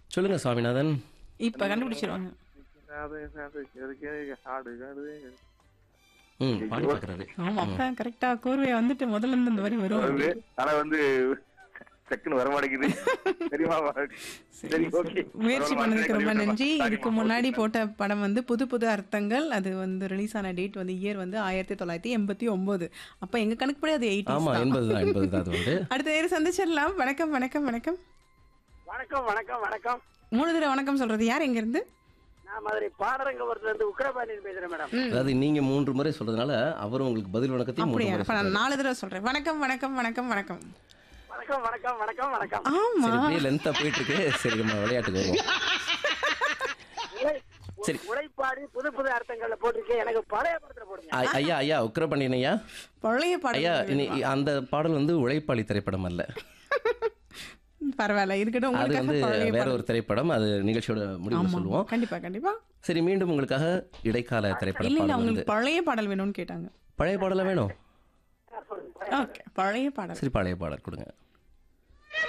சொல்லுங்க சுவாமிநாதன் இப்ப கண்டுபிடிச்சிருவாங்க ம் பாடி பார்க்குறாரு ஆமா அப்ப கரெக்டா கோர்வையா வந்துட்டு முதல்ல இருந்து இந்த வரி வரும் வருது ஆனா வந்து டக்குன்னு வர மாட்டேங்குது தெரியுமா சரி ஓகே முயற்சி பண்ணதுக்கு ரொம்ப நன்றி இதுக்கு முன்னாடி போட்ட படம் வந்து புது புது அர்த்தங்கள் அது வந்து ரிலீஸ் ஆன டேட் வந்து இயர் வந்து ஆயிரத்தி தொள்ளாயிரத்தி எண்பத்தி ஒன்பது அப்ப எங்க கணக்குப்படி அது ஆமா எயிட்டி எண்பது தான் எண்பது தான் அது வந்து அடுத்த நேரம் சந்திச்சிடலாம் வணக்கம் வணக்கம் வணக்கம் வணக்கம் வணக்கம் வணக்கம் மூணு தடவை வணக்கம் சொல்றது யார் எங்க இருந்து நான் மதுரை பாடரங்கபுரத்துல இருந்து உக்ரபாண்டியன் பேசுறேன் மேடம் அதாவது நீங்க மூன்று முறை சொல்றதுனால அவர் உங்களுக்கு பதில் வணக்கத்தையும் மூன்று அப்படியா முறை அப்ப நான் சொல்றாரு. நாலு தடவை சொல்றேன் வணக்கம் வணக்கம் வணக்கம் வணக்கம் வணக்கம் வணக்கம் வணக்கம் வணக்கம் ஆமா சரி இப்படியே லென்த்தா போயிட்டு இருக்கு சரி நம்ம விளையாட்டுக்கு வருவோம் உழை- சரி. உழைப்பாடி புது புது அர்த்தங்கள்ல போட்டிருக்கேன் எனக்கு பழைய படத்துல போடுங்க ஐ- ஐயா ஐயா உக்ரபாண்டியன் ஐயா பழைய ஐயா பாடல் இனி அந்த பாடல் வந்து உழைப்பாளி திரைப்படம் அல்ல பரவாயில்ல இருக்கட்டும் அது உங்களுக்காக வந்து பழைய வேற பாடல். ஒரு திரைப்படம் அது நிகழ்ச்சியோட முடிவு ஆமா சொல்லுவோம் கண்டிப்பா கண்டிப்பா சரி மீண்டும் உங்களுக்காக இடைக்கால திரைப்பட இல்ல இல்ல பாடல் வந்து அவங்களுக்கு பழைய பாடல் வேணும்னு கேட்டாங்க பழைய பாடலாம் வேணும் ஓகே பழைய பாடல் சரி பழைய பாடல் கொடுங்க